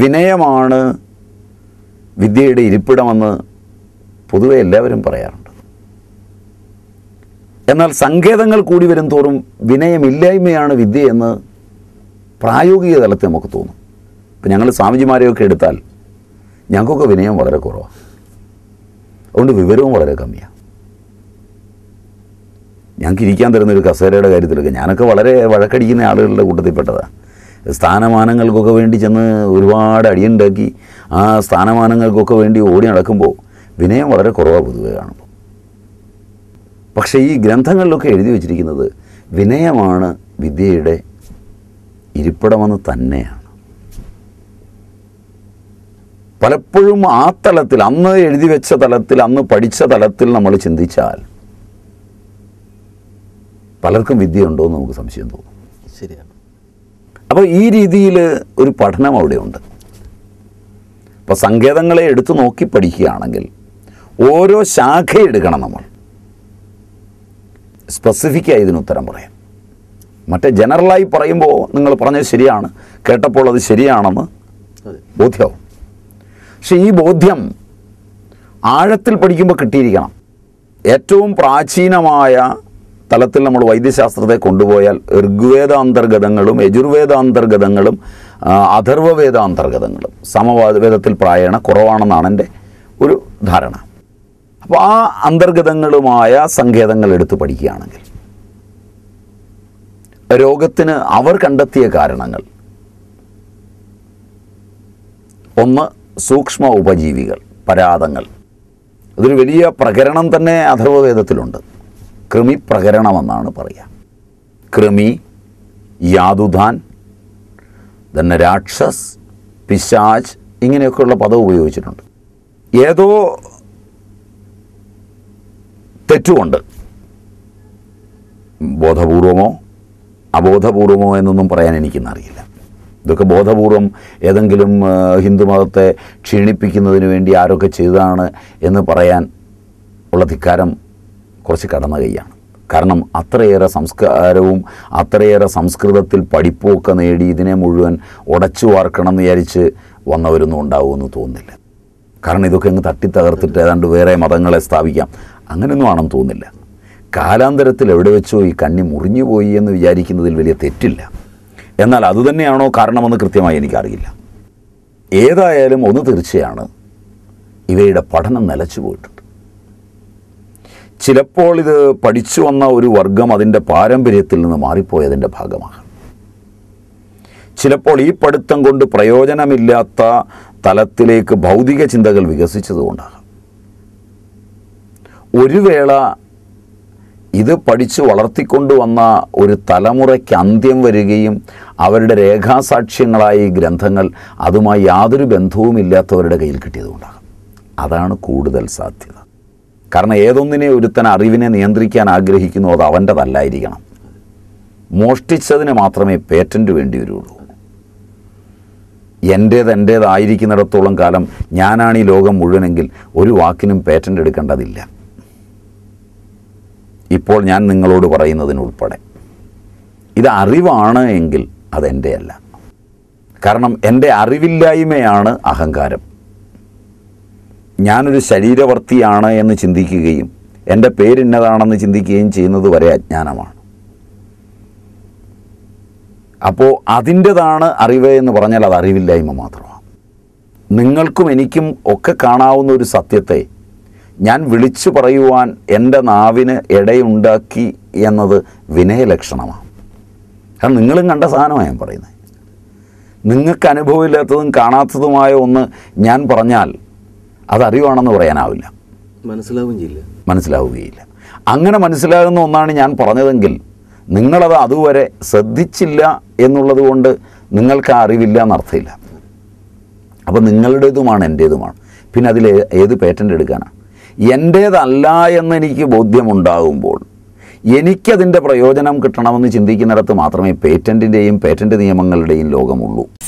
വിനയമാണ് വിദ്യയുടെ ഇരിപ്പിടമെന്ന് പൊതുവെ എല്ലാവരും പറയാറുണ്ട് എന്നാൽ സങ്കേതങ്ങൾ കൂടി വരും തോറും വിനയമില്ലായ്മയാണ് വിദ്യയെന്ന് പ്രായോഗിക തലത്തിൽ നമുക്ക് തോന്നും ഇപ്പം ഞങ്ങൾ സ്വാമിജിമാരെയൊക്കെ എടുത്താൽ ഞങ്ങൾക്കൊക്കെ വിനയം വളരെ കുറവാണ് അതുകൊണ്ട് വിവരവും വളരെ കമ്മിയാണ് ഞങ്ങൾക്ക് ഇരിക്കാൻ തരുന്ന ഒരു കസേരയുടെ കാര്യത്തിലൊക്കെ ഞാനൊക്കെ വളരെ വഴക്കടിക്കുന്ന ആളുകളുടെ കൂട്ടത്തിൽപ്പെട്ടതാണ് സ്ഥാനമാനങ്ങൾക്കൊക്കെ വേണ്ടി ചെന്ന് ഒരുപാട് അടിയുണ്ടാക്കി ആ സ്ഥാനമാനങ്ങൾക്കൊക്കെ വേണ്ടി ഓടി നടക്കുമ്പോൾ വിനയം വളരെ കുറവാണ് പൊതുവെ കാണുമ്പോൾ പക്ഷേ ഈ ഗ്രന്ഥങ്ങളിലൊക്കെ എഴുതി വച്ചിരിക്കുന്നത് വിനയമാണ് വിദ്യയുടെ ഇരിപ്പിടമെന്ന് തന്നെയാണ് പലപ്പോഴും ആ തലത്തിൽ അന്ന് എഴുതി വെച്ച തലത്തിൽ അന്ന് പഠിച്ച തലത്തിൽ നമ്മൾ ചിന്തിച്ചാൽ പലർക്കും വിദ്യയുണ്ടോ എന്ന് നമുക്ക് സംശയം തോന്നും ശരിയാണ് അപ്പോൾ ഈ രീതിയിൽ ഒരു പഠനം അവിടെയുണ്ട് അപ്പോൾ സങ്കേതങ്ങളെ എടുത്തു നോക്കി പഠിക്കുകയാണെങ്കിൽ ഓരോ ശാഖ എടുക്കണം നമ്മൾ സ്പെസിഫിക്കായി ഇതിന് ഉത്തരം പറയാം മറ്റേ ജനറലായി പറയുമ്പോൾ നിങ്ങൾ പറഞ്ഞത് ശരിയാണ് കേട്ടപ്പോൾ അത് ശരിയാണെന്ന് അതെ ബോധ്യമാവും പക്ഷെ ഈ ബോധ്യം ആഴത്തിൽ പഠിക്കുമ്പോൾ കിട്ടിയിരിക്കണം ഏറ്റവും പ്രാചീനമായ തലത്തിൽ നമ്മൾ വൈദ്യശാസ്ത്രത്തെ കൊണ്ടുപോയാൽ ഋഗ്വേദാന്തർഗതങ്ങളും യജുർവേദാന്തർഗതങ്ങളും ആ, അഥർവവേദാന്തർഗതങ്ങളും സമവേദത്തിൽ പ്രായണ കുറവാണെന്നാണ് എൻ്റെ ഒരു ധാരണ അപ്പോൾ ആ അന്തർഗതങ്ങളുമായ സങ്കേതങ്ങൾ എടുത്ത് പഠിക്കുകയാണെങ്കിൽ രോഗത്തിന് അവർ കണ്ടെത്തിയ കാരണങ്ങൾ ഒന്ന് സൂക്ഷ്മ ഉപജീവികൾ പരാതങ്ങൾ അതൊരു വലിയ പ്രകരണം തന്നെ അഥർവവേദത്തിലുണ്ട് കൃമി പ്രകരണമെന്നാണ് പറയുക കൃമി യാതുധാൻ തന്നെ രാക്ഷസ് പിശാജ് ഇങ്ങനെയൊക്കെയുള്ള പദം ഉപയോഗിച്ചിട്ടുണ്ട് ഏതോ തെറ്റുകൊണ്ട് ബോധപൂർവമോ അബോധപൂർവമോ എന്നൊന്നും പറയാൻ എനിക്കിന്നറിയില്ല ഇതൊക്കെ ബോധപൂർവം ഏതെങ്കിലും ആ, ഹിന്ദുമതത്തെ ക്ഷീണിപ്പിക്കുന്നതിന് വേണ്ടി ആരൊക്കെ ചെയ്തതാണ് എന്ന് പറയാൻ ഉള്ള ധിക്കാരം കുറച്ച് കടന്ന കൈയാണ് കാരണം അത്രയേറെ സംസ്കാരവും അത്രയേറെ സംസ്കൃതത്തിൽ പഠിപ്പുമൊക്കെ നേടി ഇതിനെ മുഴുവൻ ഉടച്ചു വാർക്കണം എന്ന് വിചാരിച്ച് വന്നവരൊന്നും ഉണ്ടാവുമെന്ന് തോന്നുന്നില്ല കാരണം ഇതൊക്കെ അങ്ങ് തട്ടിത്തകർത്തിട്ട് ഏതാണ്ട് വേറെ മതങ്ങളെ സ്ഥാപിക്കാം അങ്ങനെയൊന്നും ആണെന്ന് തോന്നുന്നില്ല കാലാന്തരത്തിൽ എവിടെ വെച്ചോ ഈ കണ്ണി മുറിഞ്ഞു പോയി എന്ന് വിചാരിക്കുന്നതിൽ വലിയ തെറ്റില്ല എന്നാൽ അതുതന്നെയാണോ കാരണമെന്ന് കൃത്യമായി എനിക്കറിയില്ല ഏതായാലും ഒന്ന് തീർച്ചയാണ് ഇവയുടെ പഠനം നിലച്ചു പോയിട്ടുണ്ട് ചിലപ്പോൾ ഇത് പഠിച്ചു വന്ന ഒരു വർഗം അതിൻ്റെ പാരമ്പര്യത്തിൽ നിന്ന് മാറിപ്പോയതിൻ്റെ ഭാഗമാകാം ചിലപ്പോൾ ഈ പഠിത്തം കൊണ്ട് പ്രയോജനമില്ലാത്ത തലത്തിലേക്ക് ഭൗതിക ചിന്തകൾ വികസിച്ചതുകൊണ്ടാകാം ഒരു വേള ഇത് പഠിച്ച് വളർത്തിക്കൊണ്ടുവന്ന ഒരു തലമുറയ്ക്ക് അന്ത്യം വരികയും അവരുടെ രേഖാസാക്ഷ്യങ്ങളായ ഈ ഗ്രന്ഥങ്ങൾ അതുമായി യാതൊരു ബന്ധവുമില്ലാത്തവരുടെ കയ്യിൽ കിട്ടിയതുകൊണ്ടാകാം അതാണ് കൂടുതൽ സാധ്യത കാരണം ഏതൊന്നിനെ ഒരുത്തൻ അറിവിനെ നിയന്ത്രിക്കാൻ ആഗ്രഹിക്കുന്നു അത് അവൻ്റെതല്ലായിരിക്കണം മോഷ്ടിച്ചതിന് മാത്രമേ പേറ്റൻ്റ് വേണ്ടി വരുള്ളൂ എൻ്റേത് എൻ്റേതായിരിക്കുന്നിടത്തോളം കാലം ഞാനാണ് ഈ ലോകം മുഴുവനെങ്കിൽ ഒരു വാക്കിനും പേറ്റൻ്റ് എടുക്കേണ്ടതില്ല ഇപ്പോൾ ഞാൻ നിങ്ങളോട് പറയുന്നതിനുൾപ്പെടെ ഇത് അറിവാണ് എങ്കിൽ അതെൻ്റെ അല്ല കാരണം എൻ്റെ അറിവില്ലായ്മയാണ് അഹങ്കാരം ഞാനൊരു ശരീരവർത്തിയാണ് എന്ന് ചിന്തിക്കുകയും എൻ്റെ പേരിന്നതാണെന്ന് ചിന്തിക്കുകയും ചെയ്യുന്നത് വരെ അജ്ഞാനമാണ് അപ്പോൾ അതിൻ്റെതാണ് അറിവ് എന്ന് പറഞ്ഞാൽ അത് അറിവില്ലായ്മ മാത്രമാണ് നിങ്ങൾക്കും എനിക്കും ഒക്കെ കാണാവുന്ന ഒരു സത്യത്തെ ഞാൻ വിളിച്ചു പറയുവാൻ എൻ്റെ നാവിന് ഇടയുണ്ടാക്കി എന്നത് വിനയലക്ഷണമാണ് കാരണം നിങ്ങളും കണ്ട സാധനമാണ് ഞാൻ പറയുന്നത് നിങ്ങൾക്ക് അനുഭവമില്ലാത്തതും കാണാത്തതുമായ ഒന്ന് ഞാൻ പറഞ്ഞാൽ അതറിവാണെന്ന് പറയാനാവില്ല മനസ്സിലാവുകയും ചെയ്യില്ല മനസ്സിലാവുകയില്ല അങ്ങനെ മനസ്സിലാകുന്ന ഒന്നാണ് ഞാൻ പറഞ്ഞതെങ്കിൽ നിങ്ങളത് അതുവരെ ശ്രദ്ധിച്ചില്ല എന്നുള്ളത് കൊണ്ട് നിങ്ങൾക്ക് ആ അറിവില്ല എന്നർത്ഥമില്ല അപ്പോൾ നിങ്ങളുടേതുമാണ് എൻ്റേതുമാണ് പിന്നെ അതിൽ ഏ- ഏത് പേറ്റൻ്റ് എടുക്കാനാണ് എൻ്റേതല്ല എന്നെനിക്ക് ബോധ്യമുണ്ടാകുമ്പോൾ എനിക്കതിൻ്റെ പ്രയോജനം കിട്ടണമെന്ന് ചിന്തിക്കുന്നിടത്ത് മാത്രമേ പേറ്റൻറ്റിൻ്റെയും പേറ്റൻറ്റ് നിയമങ്ങളുടെയും ലോകമുള്ളൂ